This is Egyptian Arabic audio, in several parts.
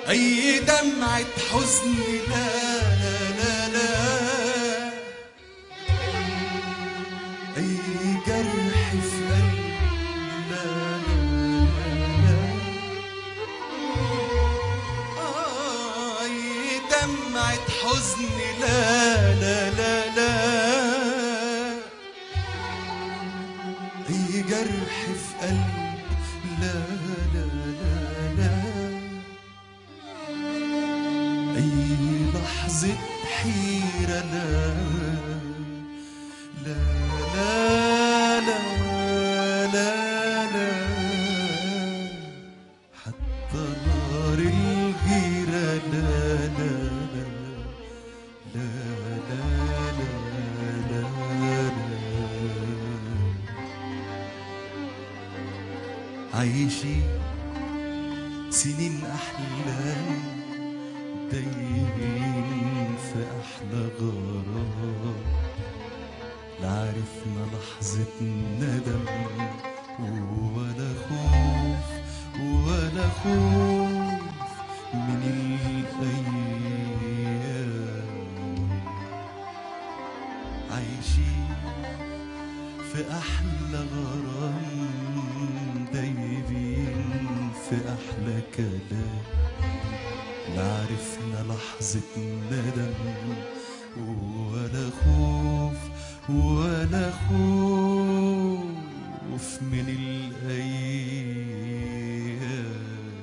أي دمعة حزن لا لا لا لا أي جرح في قلبي لا لا لا آه، أي دمعة حزن لا لا لا لا أي جرح في قلبي لا لا لا لا أي لحظة حيرة لا لا لا لا لا لا حتى نار الغيرة لا لا لا لا لا لا لا لا عايشين سنين أحلام دايبين في أحلى غرام لا عرفنا لحظة ندم ولا خوف ولا خوف من الأيام عايشين في أحلى غرام دايبين في أحلى كلام لا عرفنا لحظة ندم ولا خوف ولا خوف من الأيام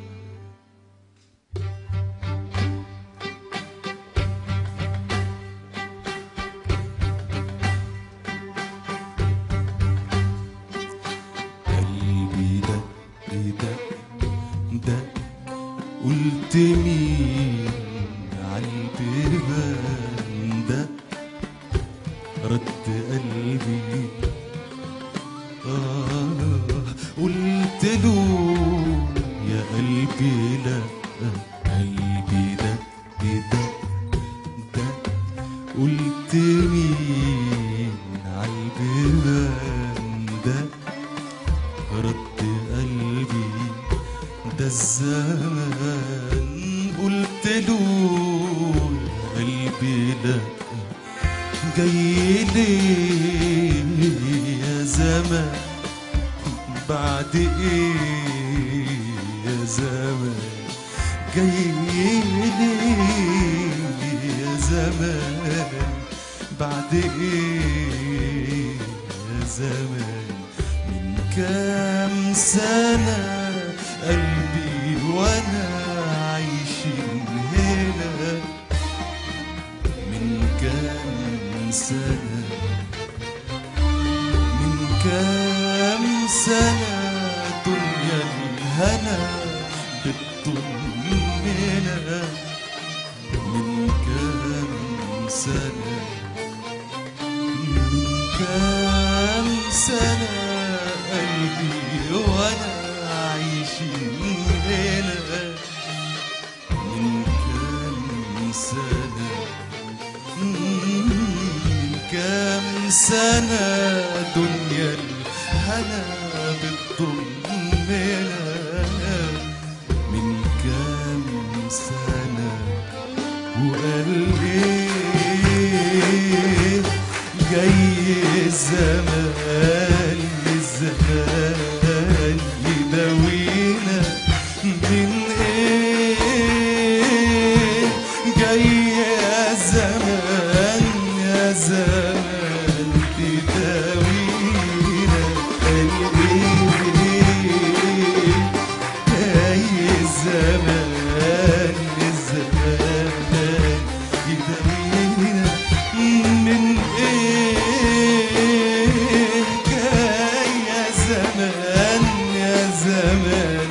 قلبي دق دق دق قلت مين عالبيبان دق رد قلبي آه قلت له يا قلبي لا قلبي دق دق دق قلت مين عالبيبان دق رد قلبي ده الزمان قلت له يا قلبي لا جاي ليه يا زمان بعد ايه يا زمان جاي ليه يا زمان بعد ايه يا زمان من كام سنة قلبي وانا عايشين هنا من كام سنة من كام سنة دنيا الهنا بتطمنا من كام سنة من كام سنة قلبي وانا عايشين هنا من كام سنة من كام سنة دنيا الهنا بتضمنا من كام سنة وقال ايه جاي الزمان الزمان يداوينا من ايه جاي يا زمان يا زمان تداوينا قال ايه جاي الزمان الزمان يداوينا من ايه جاي يا زمان يا زمان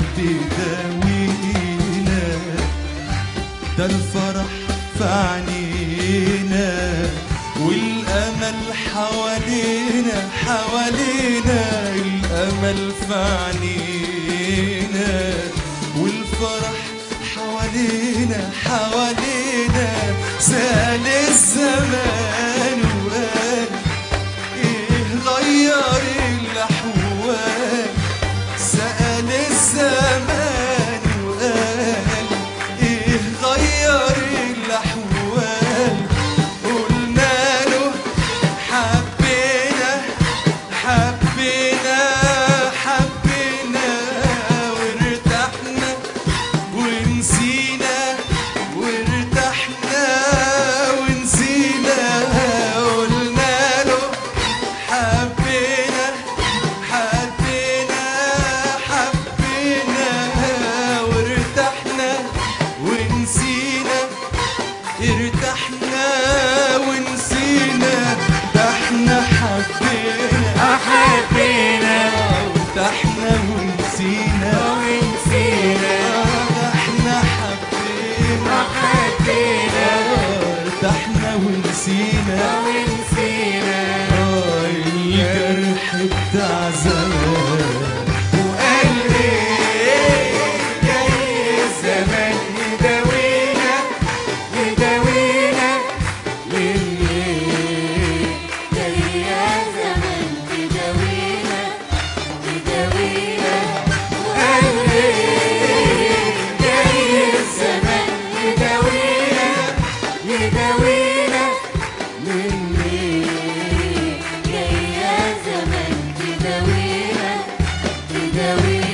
تداوينا ده الفرح في عينينا والامل حوالينا حوالينا الامل في عينينا والفرح حوالينا حوالينا سال الزمان وقال ايه غير الاحوال سأل الزمان وقال ونسينا ونسينا آه، احنا حبينا وحبينا ارتحنا ونسينا ونسينا آه، الجرح بتاع زمان وقلبي جاي الزمان يداوينا يداوينا لليل جاي يا زمان تداوينا تداوينا وقلبي جاي الزمان يداوينا يداوينا لليل جاي يا زمان تداوينا تداوينا